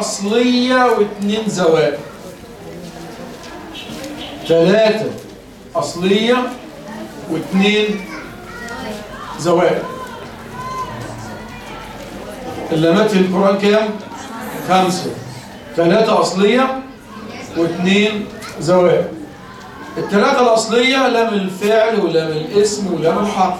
أصلية واثنين زوائد ثلاثة أصلية واثنين زوائد اللامات في القرآن كام؟ خمسة ثلاثة أصلية واثنين زوائد الثلاثة الأصلية لام الفعل ولام الاسم ولام الحرف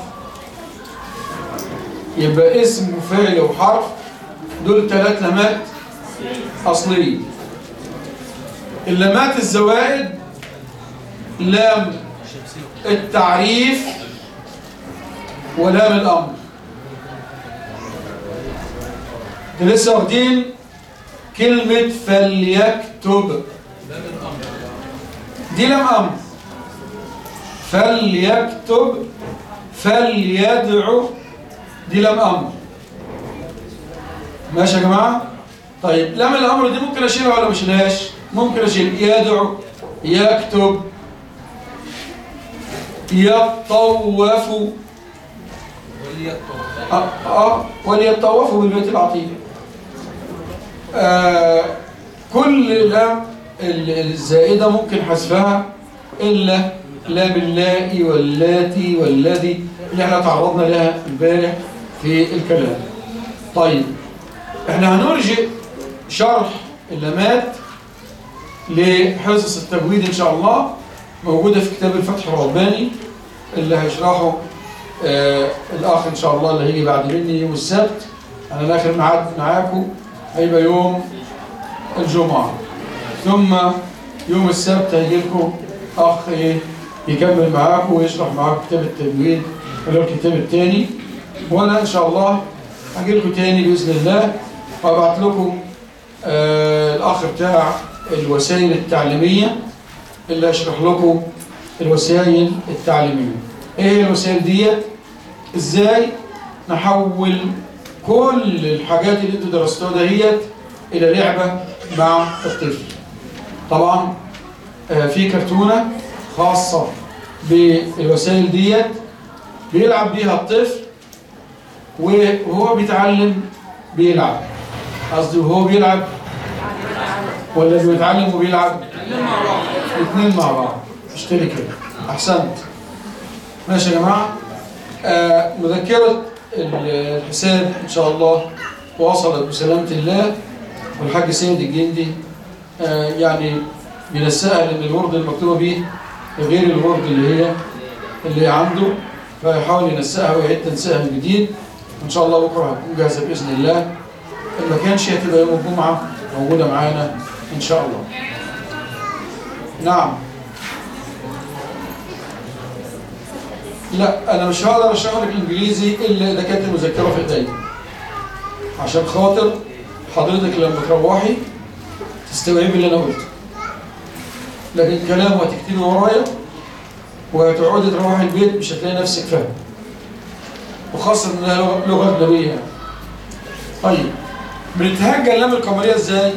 يبقى اسم وفعل وحرف دول ثلاث لامات أصلية اللامات الزوائد لام التعريف ولام الأمر لسه واخدين كلمة فليكتب دي لام أمر فليكتب فليدعو دي لام أمر ماشي يا جماعة طيب لام الأمر دي ممكن أشيلها ولا مش لاش ممكن أشيل يدعو يكتب يطوف آه, آه وليطوفوا بالبيت العتيق آه كل لام ال- الزائدة ممكن حذفها إلا لام اللائي واللاتي والذي اللي احنا تعرضنا لها امبارح في الكلام طيب احنا هنرجئ شرح اللامات لحصص التجويد ان شاء الله موجودة في كتاب الفتح الرباني اللي هيشرحه آه الأخ إن شاء الله اللي هيجي بعد مني يوم السبت أنا الآخر معاد معاكم هيبقى يوم الجمعة ثم يوم السبت هيجي لكم أخ إيه يكمل معاكم ويشرح معاكم كتاب التجويد اللي هو الكتاب الثاني وأنا إن شاء الله هجي لكم تاني بإذن الله وأبعت لكم آه الأخ بتاع الوسائل التعليمية اللي هشرح لكم الوسائل التعليمية ايه هي الوسائل ديت ازاي نحول كل الحاجات اللي انتوا درستوها دهيت الى لعبة مع الطفل طبعا آه، في كرتونة خاصة بالوسائل ديت بيلعب بيها الطفل وهو بيتعلم بيلعب قصدي وهو بيلعب ولا بيتعلم وبيلعب الاثنين مع بعض اشتري كده احسنت ماشي يا جماعه آه مذكره الحساب ان شاء الله وصلت بسلامه الله والحاج سيد الجندي آه يعني من السهل ان الورد المكتوبه به غير الورد اللي هي اللي عنده فيحاول ينسقها ويعيد تنسيقها من جديد وان شاء الله بكره هتكون جاهزه باذن الله ان ما كانش هتبقى يوم الجمعه موجوده معانا ان شاء الله نعم لا انا مش هقدر اشرح لك الانجليزي الا اذا كانت المذكره في ايديا عشان خاطر حضرتك لما تروحي تستوعبي اللي انا قلته لكن كلام وهتكتبي ورايا وهتقعدي تروحي البيت مش هتلاقي نفسك فاهم وخاصه انها لغه لغة اجنبيه يعني. طيب بنتهجى اللام القمريه ازاي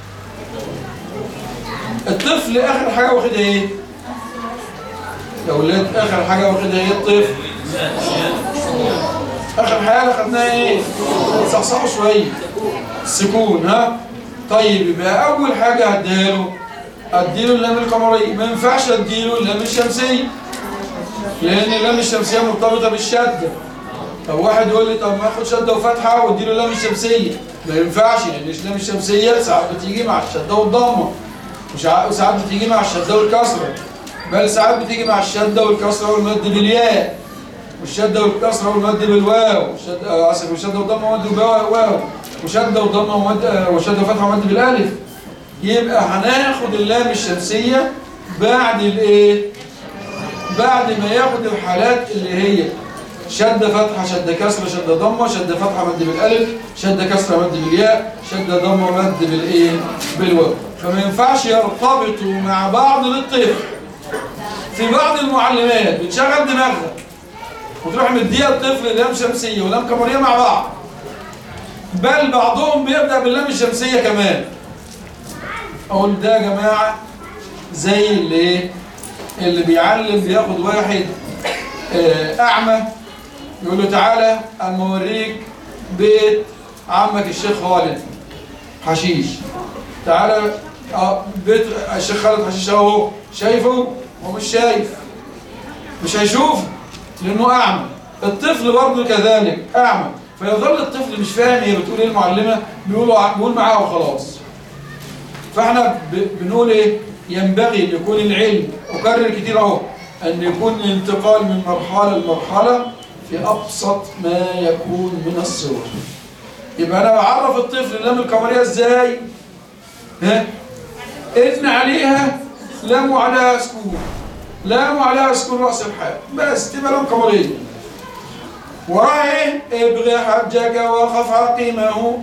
الطفل اخر حاجه واخدها ايه يا اولاد اخر حاجه واخدها ايه الطفل اخر حاجه خدناها ايه صحصحوا شويه السكون ها طيب يبقى اول حاجه هديها له اديله اللام القمريه ما ينفعش اديله اللام الشمسيه لان اللام الشمسيه مرتبطه بالشده طب واحد يقول لي طب ما اخد شده وفتحه واديله اللام الشمسيه ما ينفعش لان اللام الشمسيه ساعات بتيجي مع الشده والضمه وشع- وساعات بتيجي مع الشده والكسره بل ساعات بتيجي مع الشده والكسره والمد بالياء والشده والكسره والمد بالواو والشده آه، اسف والشده والضمه والمد بالواو وشده وضمه ومد آه، وشده وفتحه ومد بالالف يبقى هناخد اللام الشمسيه بعد الايه بعد ما ياخد الحالات اللي هي شدة فتحة شدة كسرة شدة ضمة شدة فتحة مد بالألف شدة كسرة مد بالياء شدة ضمة مد بالإيه بالواو فما ينفعش يرتبطوا مع بعض للطفل في بعض المعلمات بتشغل دماغها وتروح مديها الطفل لام شمسية ولام قمرية مع بعض بل بعضهم بيبدأ باللام الشمسية كمان أقول ده يا جماعة زي اللي إيه اللي بيعلم بياخد واحد آه، أعمى يقول له تعالى أما أوريك بيت عمك الشيخ خالد حشيش تعالى اه بيت الشيخ خالد حشيش اهو شايفه هو مش شايف مش هيشوف لانه اعمى الطفل برضه كذلك اعمى فيظل الطفل مش فاهم هي بتقول ايه المعلمه بيقولوا بيقول معاها وخلاص فاحنا ب- بنقول ايه ينبغي ان يكون العلم اكرر كتير اهو ان يكون الانتقال من مرحله لمرحله في ابسط ما يكون من الصور يبقى انا بعرف الطفل اللام القمريه ازاي ها ان عليها لام وعليها سكون لام وعليها سكون راس الحال بس تبقى لام قمريه وراها ايه ابغي حجك وخف عقيمه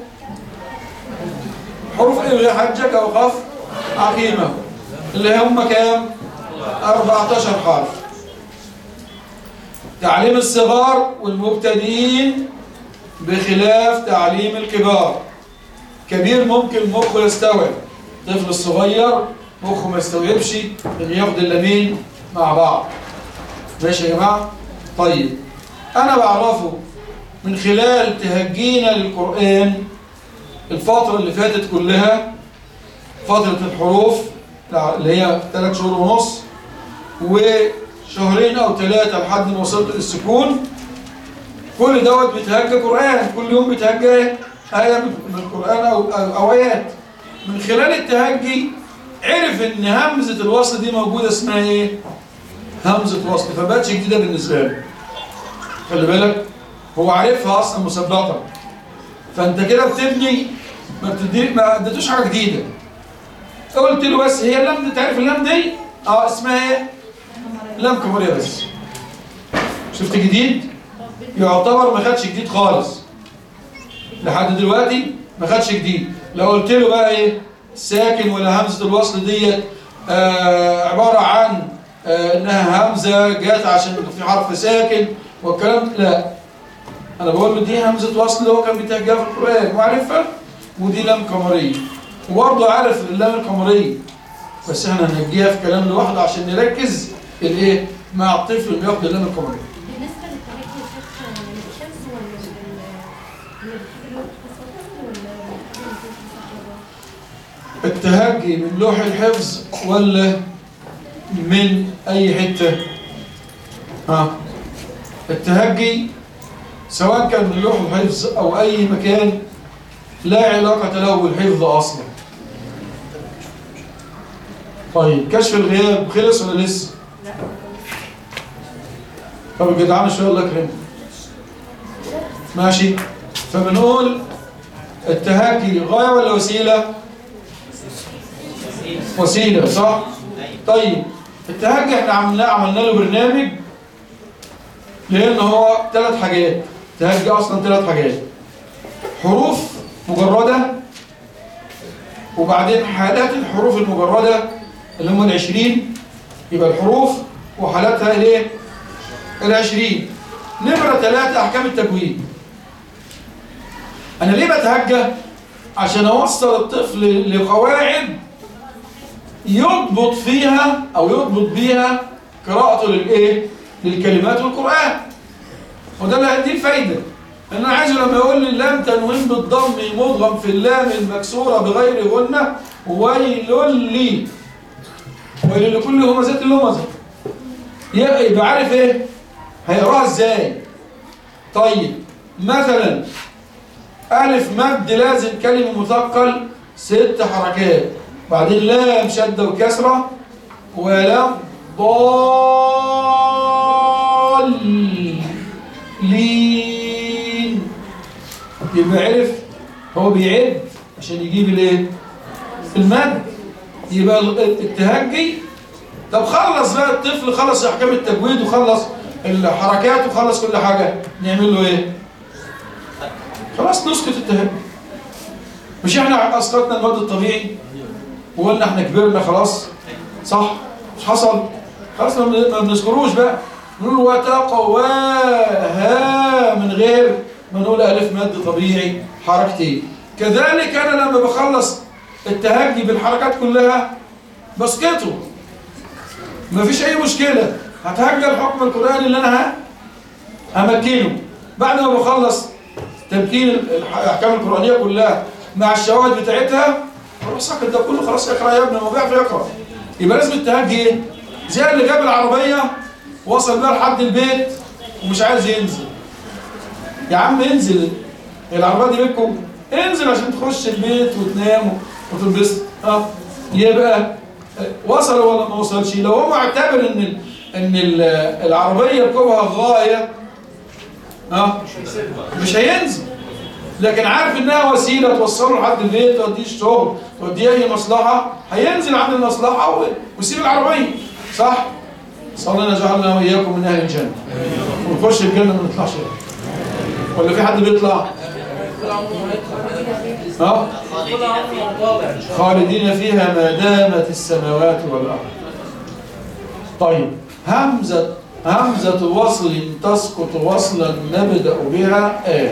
حروف ابغي حجك وخف عقيمه اللي هم كام 14 حرف تعليم الصغار والمبتدئين بخلاف تعليم الكبار كبير ممكن مخه يستوعب طفل الصغير مخه ما يستوعبش ان ياخد اللامين مع بعض ماشي يا جماعه طيب انا بعرفه من خلال تهجينا للقران الفتره اللي فاتت كلها فتره الحروف اللي هي ثلاث شهور ونص وشهرين او ثلاثه لحد ما وصلت للسكون كل دوت بيتهجى قرآن كل يوم بيتهجى آية من القرآن أو, أو, أو آيات من خلال التهجي عرف إن همزة الوصل دي موجودة اسمها إيه؟ همزة وصل فبقتش جديدة بالنسبة له خلي بالك هو عارفها أصلا مسبقا فأنت كده بتبني ما بتدي ما اديتوش حاجة جديدة قلت له بس هي اللام دي تعرف اللام دي؟ اه اسمها ايه؟ لام قمرية بس شفت جديد؟ يعتبر ما خدش جديد خالص لحد دلوقتي ما خدش جديد لو قلت له بقى ايه ساكن ولا همزه الوصل ديت آه عباره عن آه انها همزه جت عشان في حرف ساكن والكلام لا انا بقول له دي همزه وصل اللي هو كان بيتهجها في القران وعارفها ودي لام قمريه وبرضه عارف اللام القمريه بس احنا هنجيها في كلام لوحده عشان نركز الايه مع الطفل اللي بياخد اللام القمريه بالنسبة للتراكي يا شيخ الحفظ ولا بال اللي بتحب الوقت ولا التهجي من لوح الحفظ ولا من أي حتة ها التهجي سواء كان من لوح الحفظ أو أي مكان لا علاقة له بالحفظ أصلا طيب كشف الغياب خلص ولا لسه؟ طب الجدعان شوية الله يكرمك ماشي فبنقول التهجي غاية ولا وسيلة؟ وسيلة صح؟ طيب التهجي احنا عملنا عملنا له برنامج لان هو ثلاث حاجات التهجي اصلا ثلاث حاجات حروف مجردة وبعدين حالات الحروف المجردة اللي هم العشرين يبقى الحروف وحالاتها الايه؟ العشرين نمرة ثلاثة أحكام التجويد أنا ليه بتهجى؟ عشان أوصل الطفل لقواعد يضبط فيها أو يضبط بيها قراءته للإيه؟ للكلمات والقرآن وده اللي هيديه الفايدة لأن أنا عايزه لما يقول لي اللام تنوين بالضم مضغم في اللام المكسورة بغير غنة ويل لي ويل لكل همزة اللمزة يبقى عارف إيه؟ هيقراها إزاي؟ طيب مثلا ألف مد لازم كلمة مثقل ست حركات بعدين لام شدة وكسرة ولام ضالين يبقى عرف هو بيعد عشان يجيب الايه المد يبقى التهجي طب خلص بقى الطفل خلص احكام التجويد وخلص الحركات وخلص كل حاجه نعمل له ايه خلاص نسكت التهجي مش احنا اسقطنا المد الطبيعي وقلنا احنا كبرنا خلاص صح مش حصل خلاص ما بنذكروش بقى نقول وتقواها من غير ما نقول الف مد طبيعي حركتين كذلك انا لما بخلص التهجي بالحركات كلها بسقطه مفيش اي مشكله هتهجى الحكم القراني اللي انا همكنه بعد ما بخلص تمكين الاحكام القرانيه كلها مع الشواهد بتاعتها روح ساكت ده كله خلاص اقرا يا ابني ما بيعرف يقرا يبقى لازم التهاج ايه زي اللي جاب العربيه وصل بيها لحد البيت ومش عايز ينزل يا عم انزل العربيه دي بيتكم انزل عشان تخش البيت وتنام وتنبسط اه يبقى آه، وصل ولا ما وصلش لو هو معتبر ان ال- ان ال- العربيه ركوبها غايه اه مش هينزل لكن عارف انها وسيله توصله لحد البيت توديه الشغل توديه اي مصلحه هينزل عند المصلحه و- ويسيب العربيه صح؟ صلينا جعلنا واياكم من اهل الجنه ونخش الجنه ما نطلعش ولا في حد بيطلع؟ ها؟ خالدين فيها ما دامت السماوات والارض طيب همزه همزه وصل تسقط وصلا نبدا بها آه.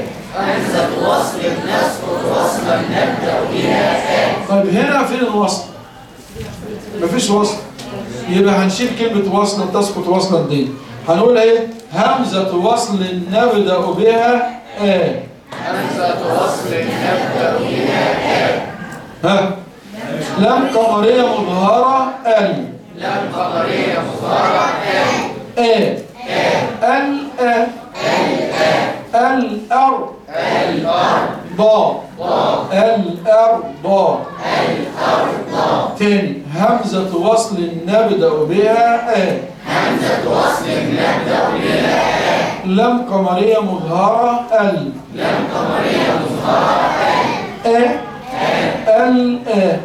طيب هنا فين الوصل مفيش وصل يبقى هنشيل كلمة وصل تسقط وصلا دي هنقول ايه همزة وصل نبدأ بها آه همزة وصل نبدأ بها ها لم قمرية مظهرة ال لم قمرية مظهرة آه ال آه الأرض ضاد الأرض تاني همزة وصل نبدأ بها آه همزة وصل نبدأ بها لم قمرية مظهرة ال لم قمرية مظهرة آه ال آه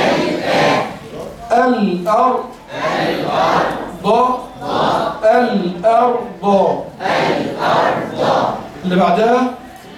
الأرض ضاد الأرض اللي بعدها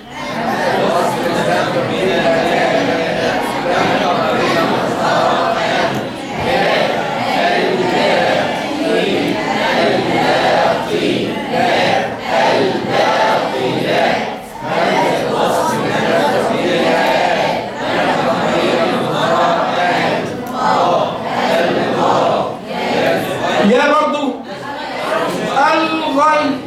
يا برضو الغي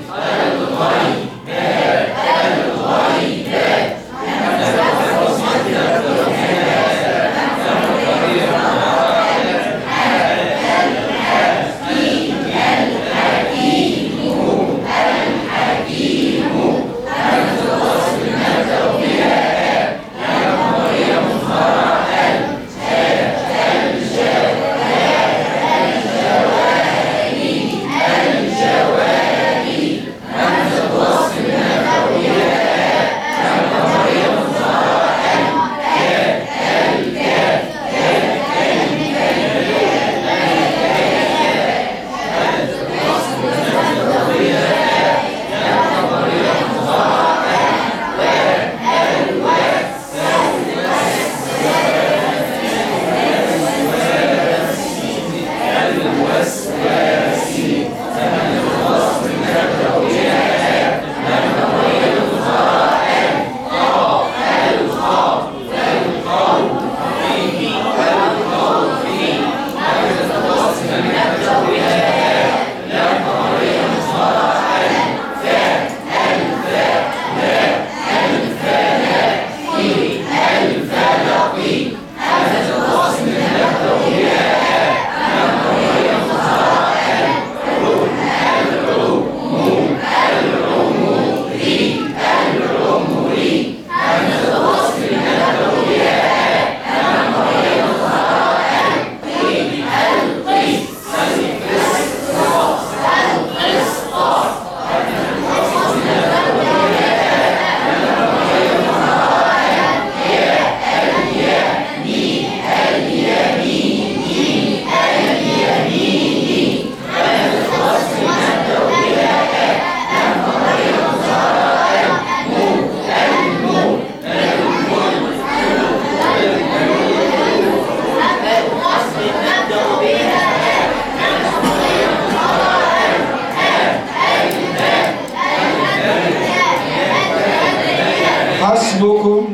حسبكم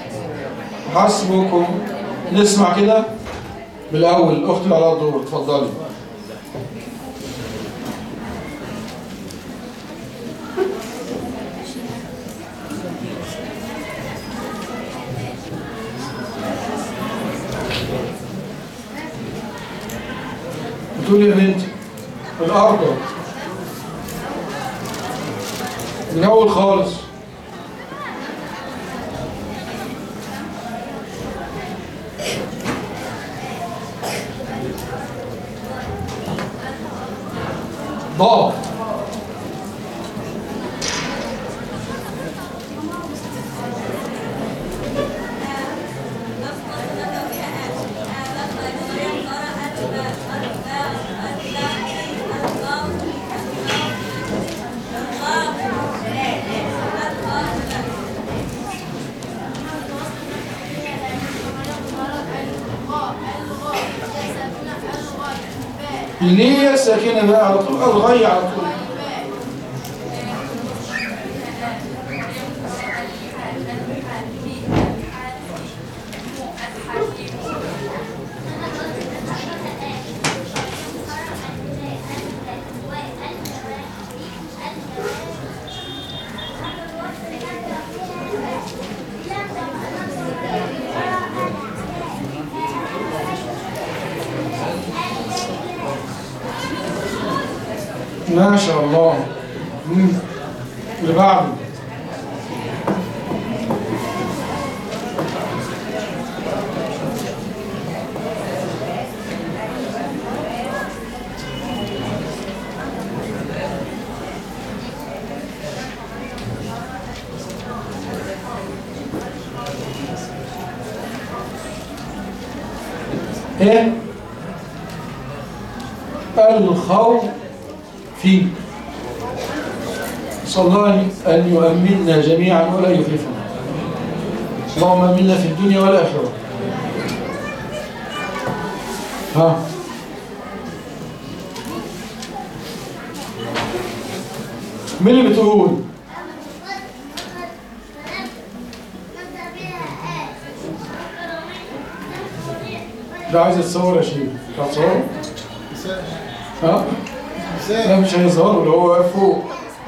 حسبكم نسمع كده بالأول الأخت اللي على الدور اتفضلي بتقول يا بنتي الأرض من أول خالص ضاد ليه ساكنة بقى على طول الغي على طول ما شاء الله مم. اللي بعده ايه الخوف فيه صلى الله أن يؤمننا جميعا ولا يخيفنا اللهم أمنا في الدنيا والآخرة ها مين اللي بتقول ده عايز يتصور يا شيخ هتصور ها لا مش هيظهر اللي هو واقف فوق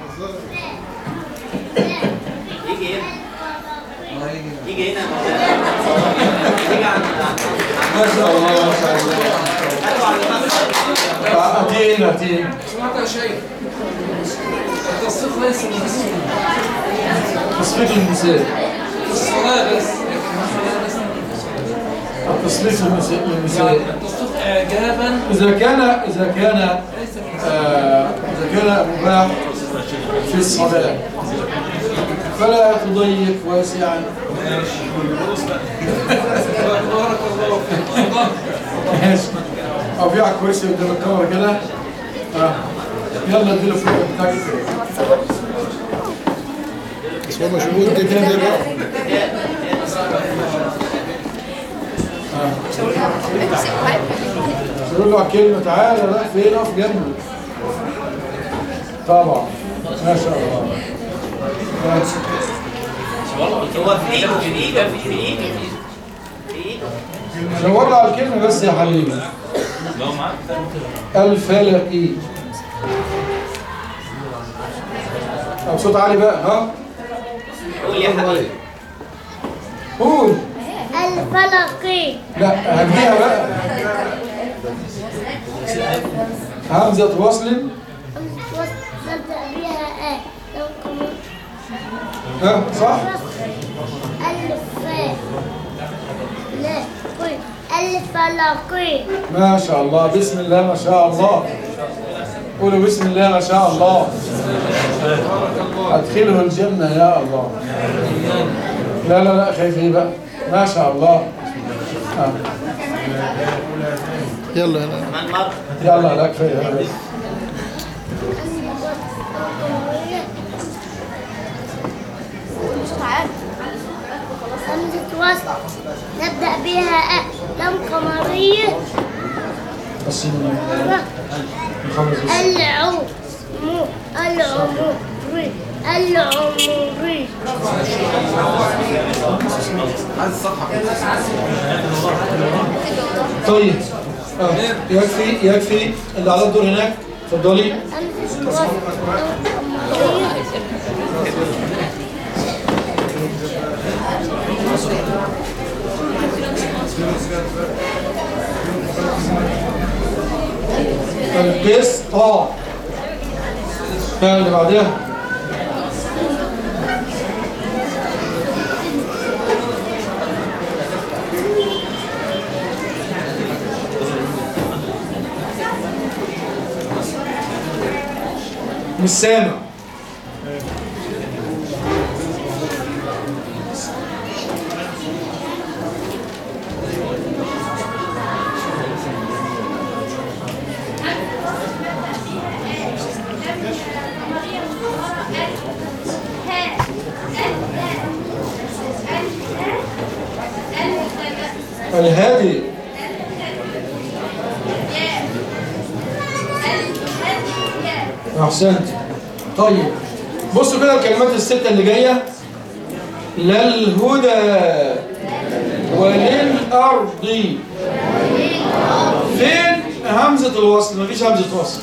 يجي هنا يجي هنا يجي عند ما شاء الله ما شاء الله هاتوا على المسجد هاتي هنا هاتي هنا سمعت يا شيخ التصديق ليس بالرسول تصفيق النساء الصلاة بس التصفيق النساء للنساء التصديق إعجابا إذا كان إذا كان ليس بالرسول آه، إذا كان مباح في الصلاة فلا تضيق واسعا بارك الله فيك الله ماشي أو في على الكرسي قدام الكاميرا كده آه. يلا اديله فوق بتاعك بس هو مشغول جدا دلوقتي يقول له على كلمة تعالى لا فين اقف جنبي طبعا ما شاء الله ماشي. هو في ايده في ايده في ايده في ايده شاور له على الكلمة بس يا حبيبي الفلقي طب صوت عالي بقى ها قول يا حبيبي قول الفلقي لا هديها بقى همزة وصل نبدأ بها آه لو كنت ها صح ألف لا قل الفلقي ما شاء الله بسم الله ما شاء الله قولوا بسم الله ما شاء الله ادخله الجنة يا الله لا لا لا خايف ايه بقى ما شاء الله آه. يلا يلا من مر يلا لا كفايه يلا بس. همزة وصل نبدأ بها آه لم قمرية بس نخلص بس العمر العمري العمري طيب آه. يكفي يكفي اللي على الدور هناك اتفضلي همزة وصل لم قمرية القسط ها اللي بعدها مش سامع الهادي احسنت طيب بصوا كده الكلمات الستة اللي جاية للهدى وللأرض فين همزة الوصل مفيش همزة وصل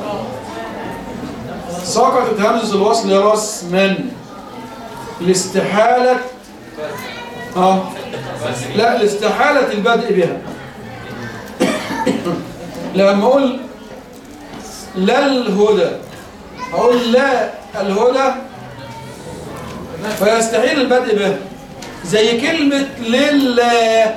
سقطت همزة الوصل رسما لاستحالة اه لا لاستحالة البدء بها لما اقول لا الهدى اقول لا الهدى فيستحيل البدء به زي كلمة لله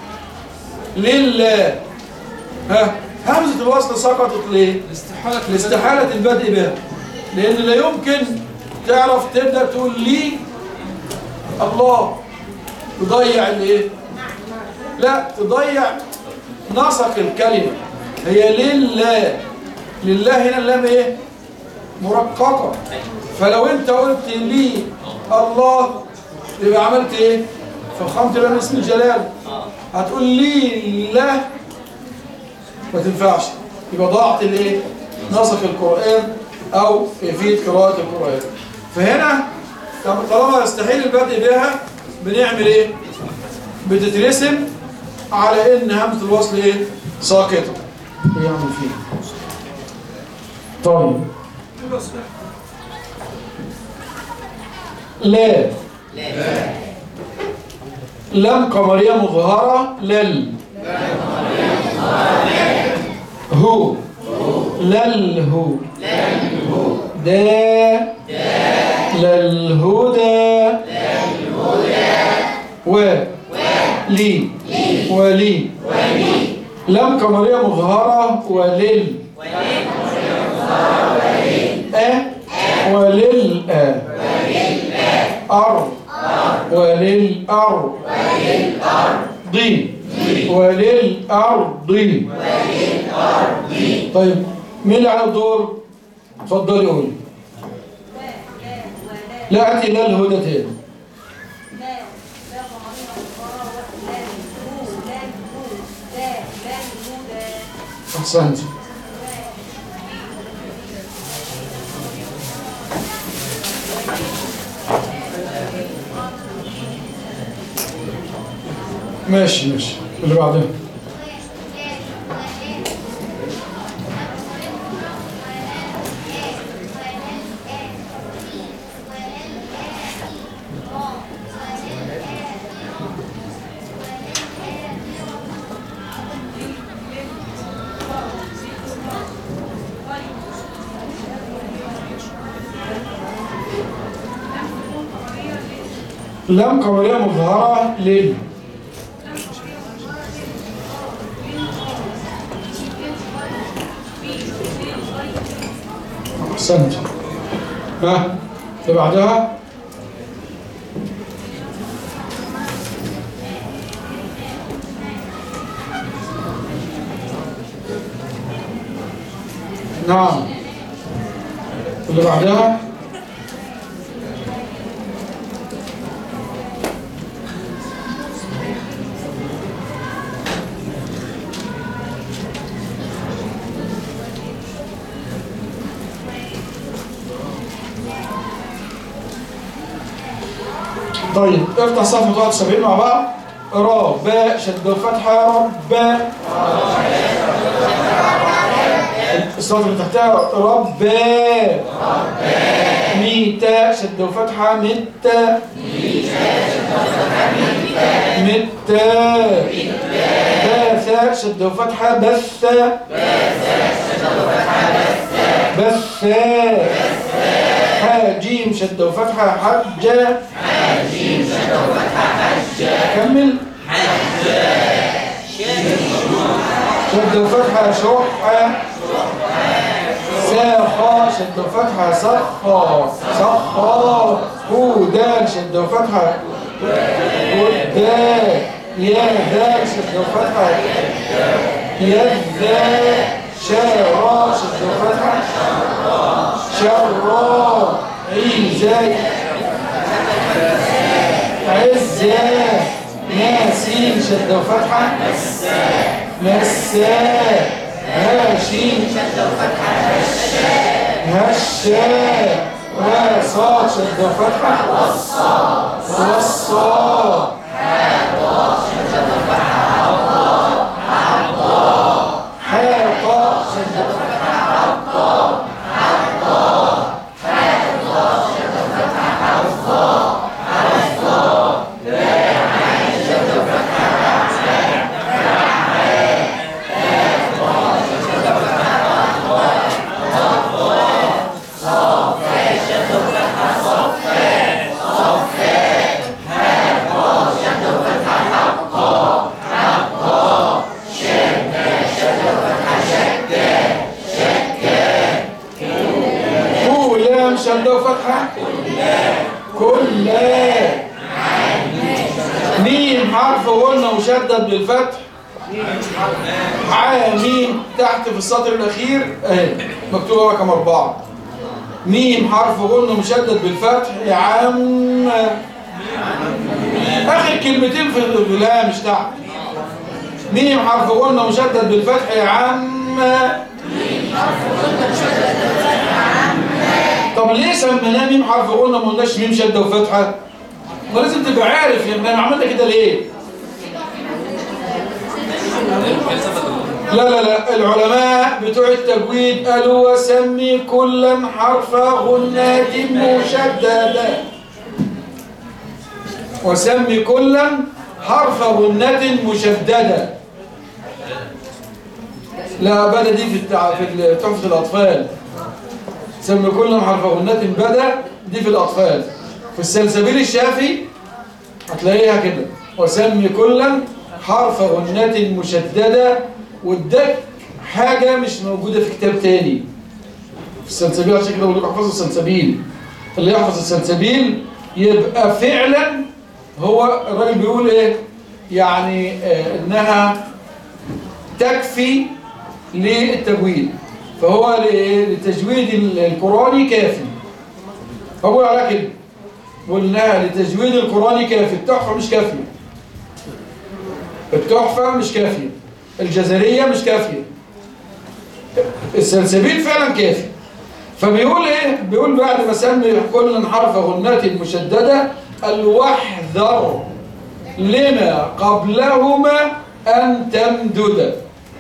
لله ها همزة الوصل سقطت ليه؟ الاستحالة لاستحالة البدء بها لأن لا يمكن تعرف تبدأ تقول لي الله تضيع الايه؟ لا تضيع نسق الكلمة هي لله لله هنا اللام ايه؟ مرققة فلو انت قلت لي الله يبقى عملت ايه؟ فخمت لام اسم الجلال هتقول لي لا ما تنفعش يبقى ضاعت الايه؟ نسق القرآن او كيفية قراءة القرآن فهنا طالما يستحيل البدء بها بنعمل ايه؟ بتترسم على ان همزة الوصل ايه؟ ساقطة يعمل فيه طيب لا لم قمرية مظهرة لل هو للهو دا للهدى و لي ولي لم قمرية مظهرة ولل أ ولل أ أر وللأرض ضي وللأرض طيب مين اللي على الدور؟ اتفضلي قولي لا أتي لا الهدى تاني أحسنت ماشي ماشي اللي بعدها لم قمرية مظهرة لل أحسنت ها اللي بعدها نعم اللي بعدها طيب افتح صفحة 71 مع بعض را باء شد الفتحة رب الصوت اللي تحتها رب ميتا شد الفتحة مت مت باثا شد الفتحة بث بس ها جيم شدة وفتحة حجة كمل شدة وفتحة شحة ساخا شدة وفتحة صخا صخا هودان شدة وفتحة ودا يا ذا شدة وفتحة يذا شارا شدة وفتحة شرا عيزة عزة ياسين شدة وفتحة مساء هاشين هشا وصاد شدة وفتحة وصا حاقا شدة كلام شدة وفتحة كلا ميم حرف قلنا مشدد بالفتح عامين تحت في السطر الأخير اهي مكتوبة رقم أربعة ميم حرف قلنا مشدد بالفتح يا عم آخر كلمتين في لا مش تحت ميم حرف قلنا مشدد بالفتح يا عم طب ليه سميناه ميم حرف قلنا ما قلناش ميم شده وفتحه ما لازم تبقى عارف يعني انا عملنا كده ليه لا لا لا العلماء بتوع التجويد قالوا وسمي كلا حرف غنات مشددة وسمي كلا حرف غنة مشددة لا بدا دي في التع... في تحفة الأطفال سمي كل حرف غنة بدا دي في الأطفال في السلسبيل الشافي هتلاقيها كده وسمي كلا حرف غنة مشددة واداك حاجة مش موجودة في كتاب تاني في السلسبيل عشان كده بقول لك احفظوا السلسبيل اللي يحفظ السلسبيل يبقى فعلا هو الراجل بيقول ايه يعني آه انها تكفي للتجويد فهو للتجويد القرآني كافي فبقول على كده قلنا لتجويد القرآني كافي التحفة مش كافية التحفة مش كافية الجزرية مش كافية السلسبيل فعلا كافي فبيقول ايه بيقول بعد ما سمي كل حرف غنات مشددة قال واحذر لما قبلهما أن تمدد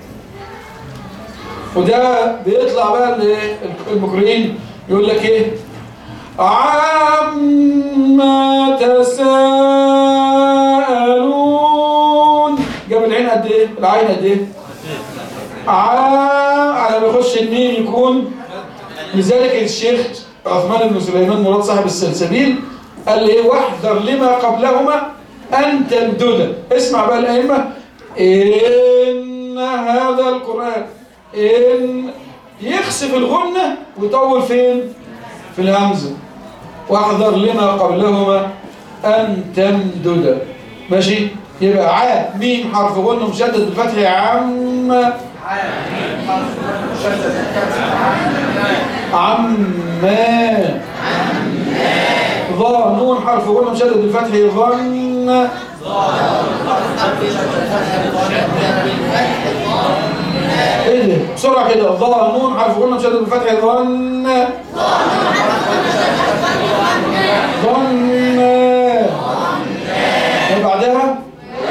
وده بيطلع بقى الايه المقرئين يقول لك ايه عما تساءلون جاب العين قد ايه العين قد ايه عام على ما يخش الميم يكون لذلك الشيخ عثمان بن سليمان مراد صاحب السلسبيل قال لي ايه واحذر لما قبلهما ان تمدد اسمع بقى الائمه ان هذا القران ان يخسف الغنة ويطول فين في الهمزة واحذر لما قبلهما أن تمدد ماشي يبقى عا ميم حرف غنة مشدد بالفتح عم عما ظا نون حرف غنة مشدد بالفتح ظن ايه ده بسرعه كده ظا نون حرف غنة مشدد بالفتح ظن ظن ايه بعدها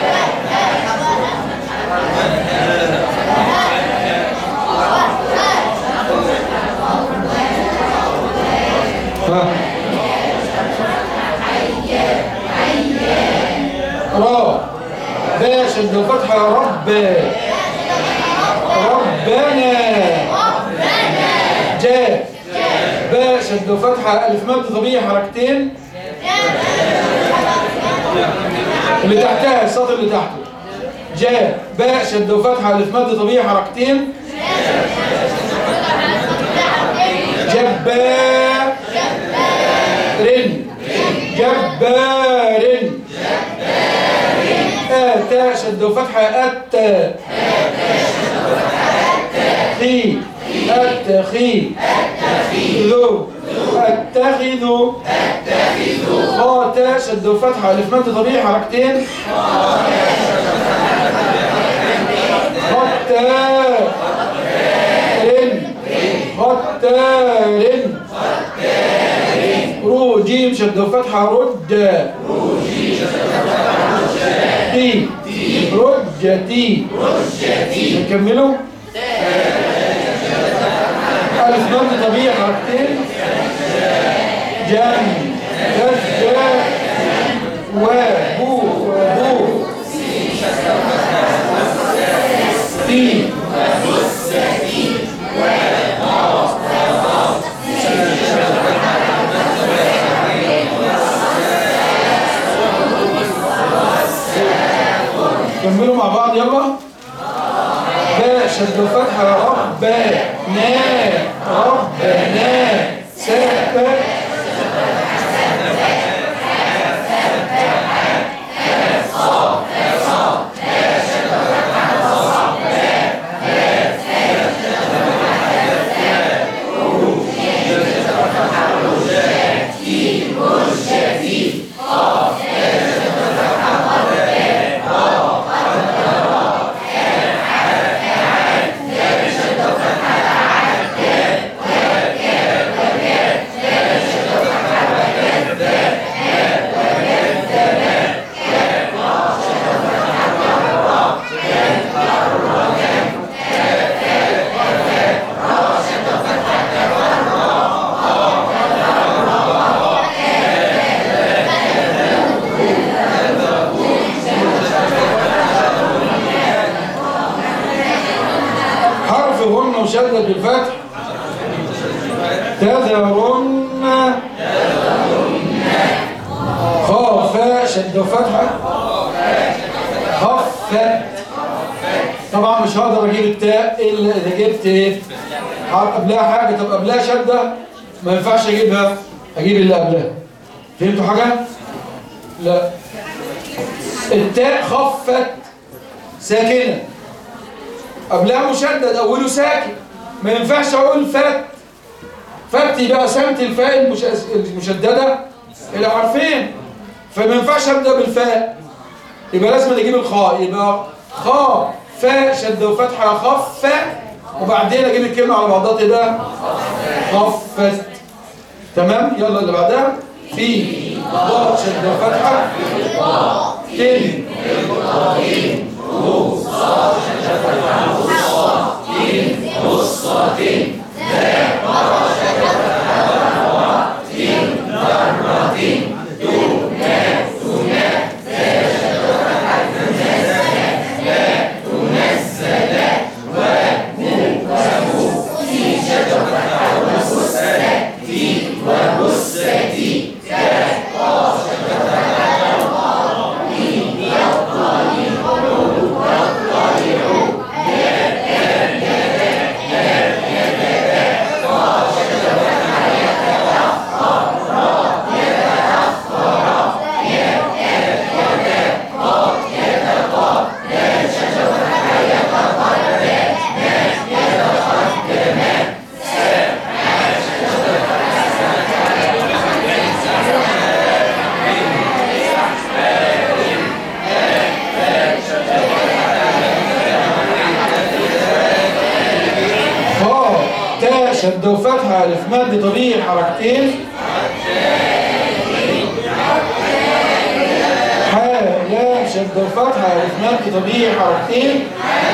ها را باشا الفتحة يا رب ربنا شد وفتحة ألف مد طبيعي حركتين اللي تحتها السطر اللي تحته جاء باء شد وفتحة ألف مد طبيعي حركتين جبار رن جبار آتا شد وفتحة أتا خي أتخي ذو أتخذ خاتا شد وفتحة ألف مد طبيعي حركتين ختا رن ختا رن رو جيم شد وفتحة رد تي رجتي نكمله ألف مد طبيعي حركتين جم جزء وبو وبو تي كملوا مع بعض يلا باء شد وفتحة ربنا ربنا سبح حرف هن مشدد بالفتح تذرن خاف شد وفتحة خفت طبعا مش هقدر اجيب التاء الا اذا جبت ايه حرف قبلها حاجه طب قبلها شده ما ينفعش اجيبها اجيب اللي قبلها فهمتوا حاجه لا التاء خفت ساكنه قبلها مشدد اوله ساكن ما ينفعش اقول فت فت يبقى قسمت الفاء المش- المشدده الى حرفين فما ينفعش ابدا بالفاء يبقى لازم اجيب الخاء يبقى خاء فاء شد وفتحه خف وبعدين اجيب الكلمه على بعضها تبقى خفت تمام يلا اللي بعدها في ضاد شد وفتحه تن خاء تاء شد وفتحة ألف مد طبيعي حركتين حاء لام شد وفتحة ألف مد طبيعي حركتين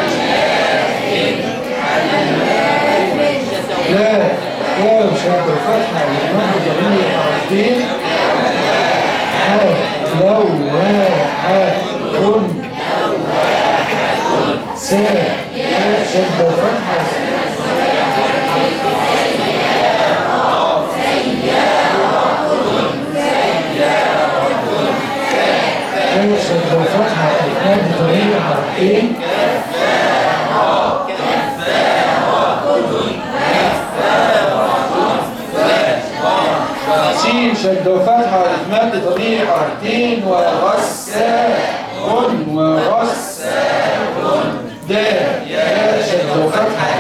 لا لام شد وفتحة ألف مد طبيعي حركتين حاء لو واحد كن ساء تاء شد وفتحة دال يا شدة وفتحة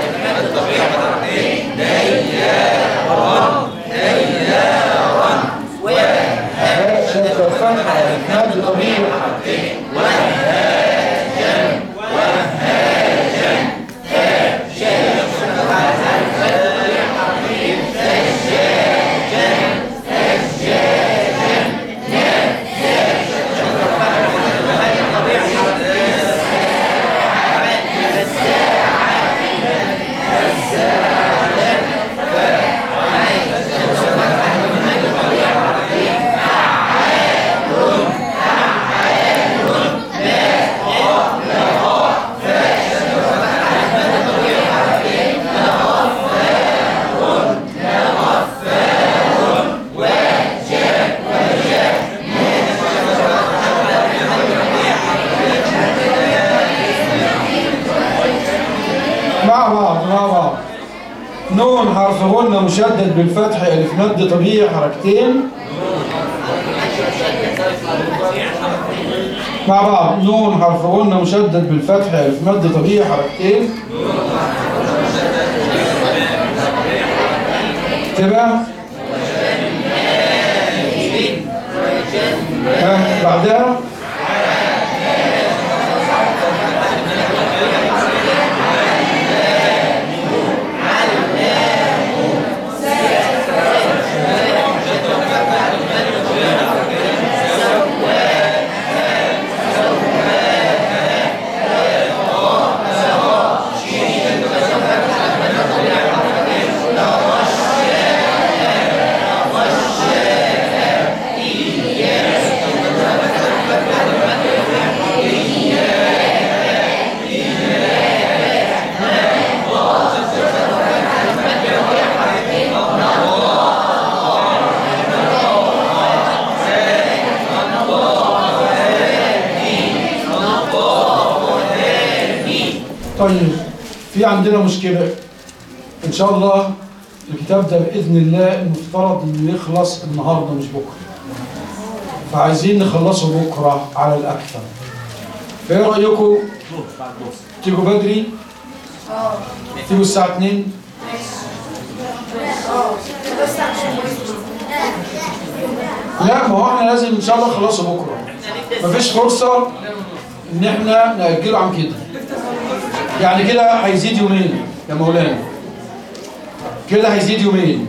هاء شدة وفتحة مد طبيعي مع بعض مع بعض نون حرف غنة مشدد بالفتح ألف مد طبيعي حركتين مع بعض نون حرف غنة مشدد بالفتح ألف مد طبيعي حركتين تبقى ها بعدها طيب في عندنا مشكلة إن شاء الله الكتاب ده بإذن الله المفترض إنه يخلص النهاردة مش بكرة فعايزين نخلصه بكرة على الأكثر فإيه رأيكم؟ تيجوا بدري؟ تيجوا الساعة 2 لا ما هو احنا لازم ان شاء الله نخلصه بكره مفيش فرصه ان احنا ناجله عن كده يعني كده هيزيد يومين يا مولانا كده هيزيد يومين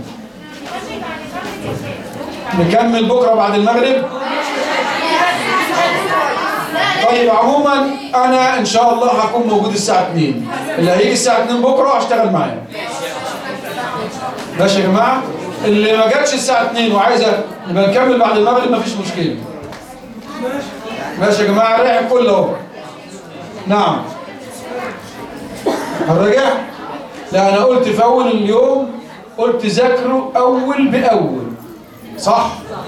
نكمل بكره بعد المغرب طيب عموما انا ان شاء الله هكون موجود الساعه 2 اللي هيجي الساعه 2 بكره هشتغل معاه ماشي يا جماعه اللي ما جاتش الساعه 2 وعايزه نبقى نكمل بعد المغرب مفيش مشكله ماشي يا جماعه ريح الكل اهو نعم هنراجع لا انا قلت في اول اليوم قلت ذاكروا اول باول صح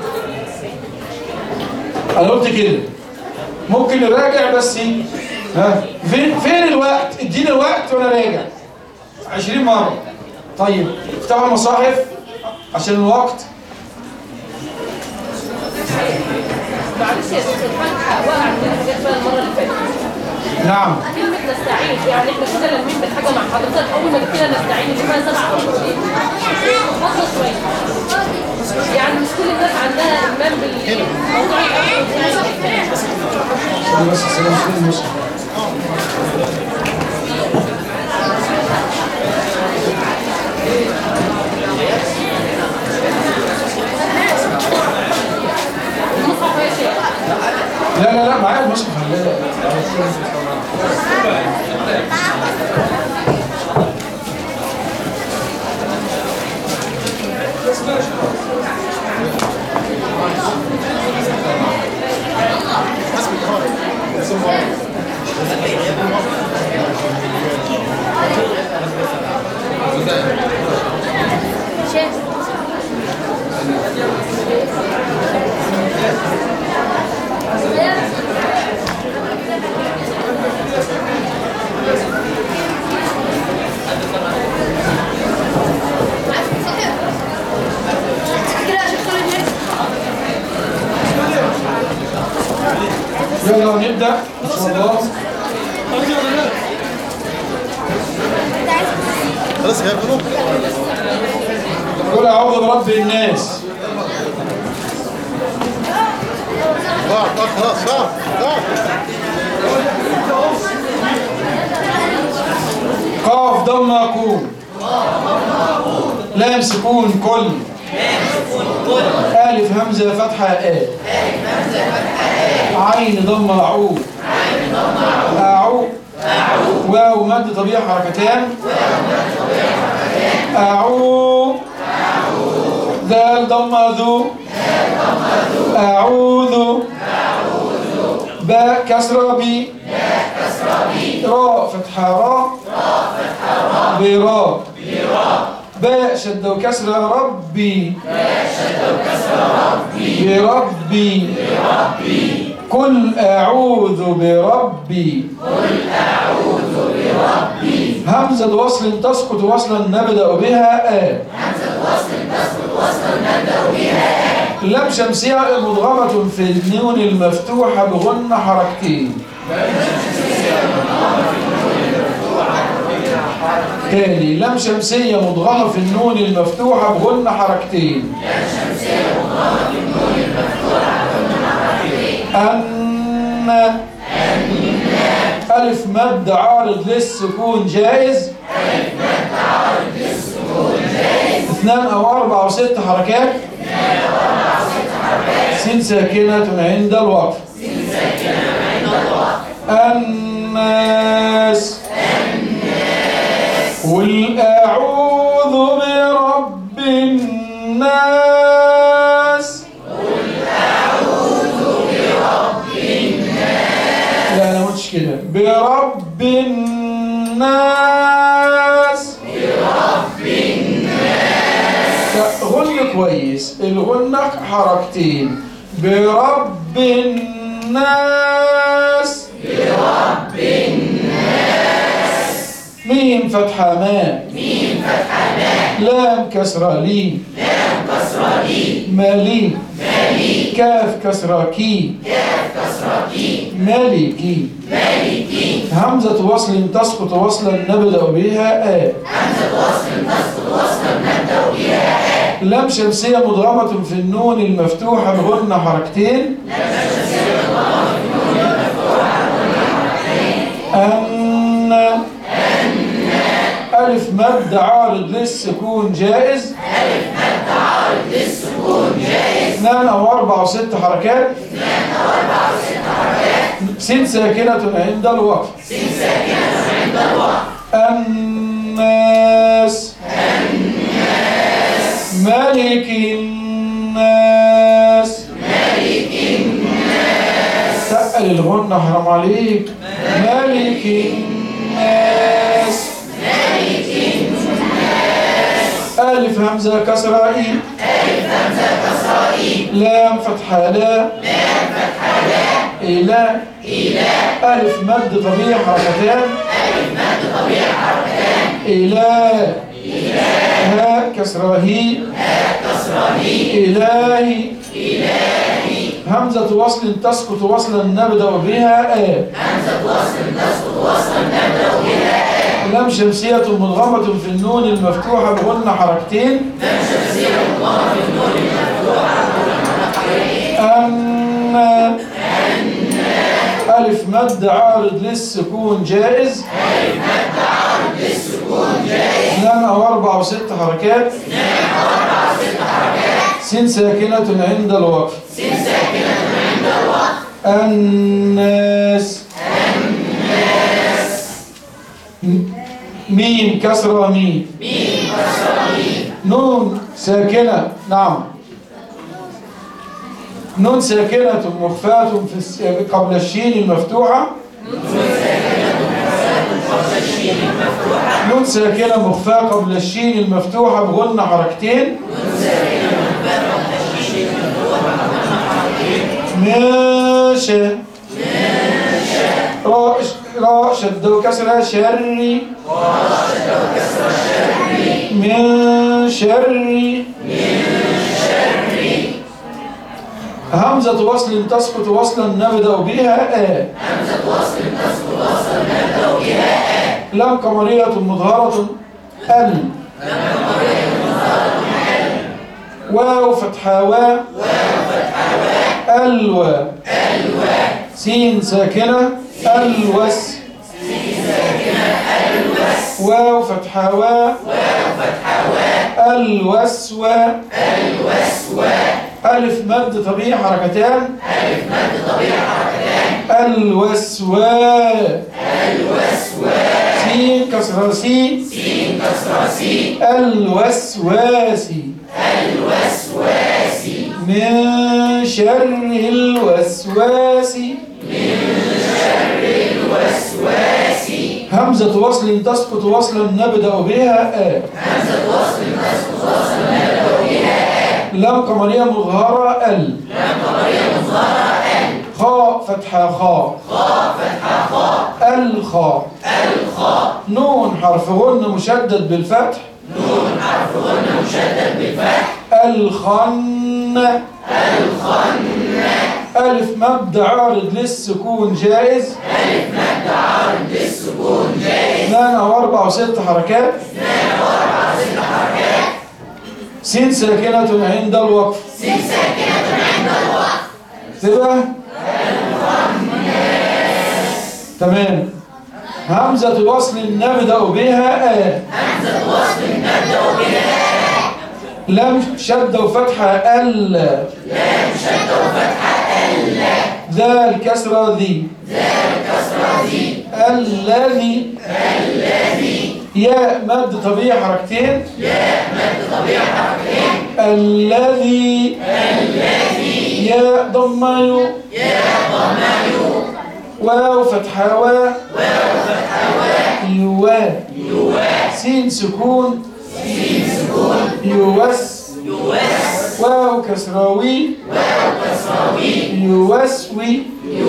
انا قلت كده ممكن نراجع بس ها فين فين الوقت اديني الوقت وانا راجع 20 مره طيب افتحوا المصاحف عشان الوقت معلش يا استاذ الحاج وقع من الحاجات بقى المره اللي فاتت نعم كلمه نستعين يعني احنا كده لازمين بالحاجه مع حضرتك اول ما جبت لنا نستعين اللي فيها سبع اشهر فاضله شويه يعني مش كل الناس عندها ايمان بالموضوع خلي بس السلام فين المصحف المصحف يا شيخ لا لا لا معايا المصحف لا خلاص يا غلط قل اعوذ برب الناس ضاع ضاع خلاص ضاع ضاع قاف ضم كون لام سكون كل ألف همزة فتحة آ عين ضم أعو أعو واو مد طبيعي حركتان أعو ذال ضم ذو أعوذ باء كسرة بي راء فتحة راء براء باء شد وكسرة ربي بربي قل أعوذ بربي همزة وصل تسقط وصلا نبدأ بها آ لام شمسية مضغمة في النون المفتوحة بغن حركتين تاني لام شمسية مضغمة في النون المفتوحة بغن حركتين أن ألف مد عارض للسكون جائز اثنان أو أربع أو ست حركات سين ساكنة عند الوقف الناس قل أعوذ برب الناس لا أنا مش كده برب الناس برب الناس غن كويس الغنة حركتين برب الناس برب الناس ميم فتحة ما ميم فتحة ما لام كسرة لي لام كسرة لي مالي مالي كاف كسرة كي مالكي مالكي همزة وصل تسقط وصلا نبدأ بها آ همزة وصل تسقط وصلا نبدأ بها آ لام شمسية مضغمة في النون المفتوحة بغن حركتين أن ألف مد عارض للسكون جائز ألف مد عارض للسكون جائز اثنان أو أربع أو ست حركات سين ساكنة عند الوقف سين ساكنة عند الوقف الناس الناس ملك الناس ملك الناس تقل الغنة حرام عليك ملك الناس ملك الناس ألف همزة كسرة إي ألف همزة كسرة إي لام فتحة لا إله ألف مد طبيعي حركتان ألف مد طبيعي حركتان إله هاء كسرة هي هاء كسرة هي إلهي إلهي همزة وصل تسقط وصلا نبدأ بها آ همزة وصل تسقط وصلا نبدأ بها آ لام شمسية مضغمة في النون المفتوحة بغن حركتين لام شمسية مضغمة في النون المفتوحة بغن حركتين ألف مد عارض للسكون جائز ألف مد عارض للسكون جائز اثنان أو أربع أو ست حركات اثنان أو أربع أو ست حركات سين ساكنة عند الوقف سين ساكنة عند الوقف الناس الناس ميم كسرة ميم ميم كسرة ميم نون ساكنة نعم نون ساكنة مخفاة في الس... قبل الشين المفتوحة نون ساكنة مخفاة قبل الشين المفتوحة بغن حركتين ماشي راء راء شد وكسرة شري من شري همزة وصل تسقط وصلا نبدأ بها آ همزة وصل تسقط وصلا نبدأ بها آ لام قمرية مظهرة ال واو فتحة و الوا سين ساكنة الوس واو فتحة و الوسوى ألف مد طبيعي حركتان ألف مد طبيعي حركتان الوسوى سين كسرة سي سين كسرة سي الوسواسي الوسواسي من شر الوسواس همزة وصل تسقط وصلا نبدأ بها آ همزة وصل تسقط وصلا نبدأ بها آ لام قمرية مظهرة ال لام قمرية مظهرة ال خاء فتحة خاء خاء فتحة خاء الخاء الخاء نون حرف غن مشدد بالفتح نون حرف غن مشدد بالفتح الخن الخن ألف مبدأ عارض للسكون جائز اثنان او اربع وست حركات اثنان او اربع وست حركات سين ساكنة عند الوقف سين ساكنة عند الوقف تبقى تمام همزة وصل نبدأ بها آ همزة وصل نبدأ بها لم شد وفتحة ال لم شد وفتحة ال ذا الكسرة ذي الذي الذي ياء مد طبيعي حركتين ياء مد طبيعي حركتين الذي الذي ياء ضمايو ياء ضمايو واو فتحة و واو فتحة و يوا يوا سين سكون سين سكون يوس يوس واو كسراوي واو كسراوي يوسوي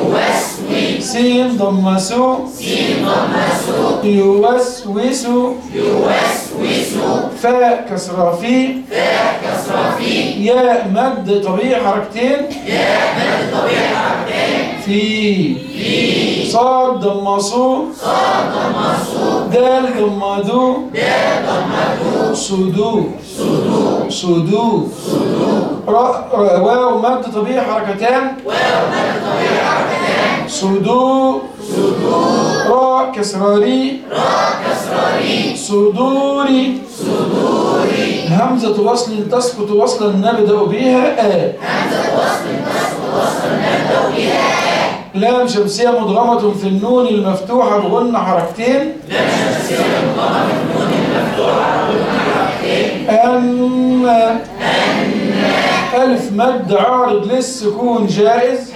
سين ضمسو سين ضمسو يوسوسو يوسوسو فاء كسرة في فاء كسرة في ياء مد طبيعي حركتين ياء مد طبيعي حركتين في في صاد ضمسو صاد ضمسو دال ضمدو دال ضمدو سدو سدو سدو راء راء- واو مد طبيعي حركتان صدور راء كسراري راء كسراري صدوري صدوري همزة وصل تسقط وصلا نبدأ بها آ همزة وصل تسقط وصلا نبدأ بها آ لام شمسية مدغمة في النون المفتوحة بغن حركتين لام شمسية مدغمة في النون المفتوحة بغن حركتين أن ألف مد عارض للسكون جائز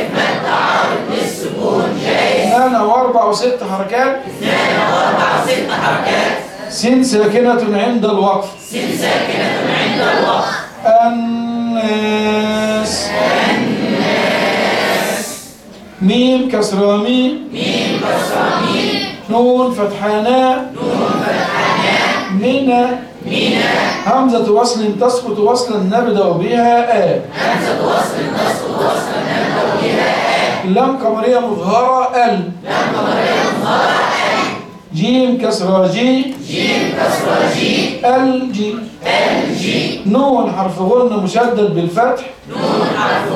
اثنان او اربع وست حركات اثنان او اربع وست حركات سين ساكنة عند الوقف سين ساكنة عند الوقف الناس الناس ميم كسرة ميم ميم كسرة ميم نون فتحانا نون فتحانا منى منى همزة وصل تسقط وصلا نبدأ بها آ لام قمرية مظهرة ال لام قمرية مظهرة ال جيم كسرة جي جيم كسرة جي ال جي ال جي نون حرف غن مشدد بالفتح نون حرف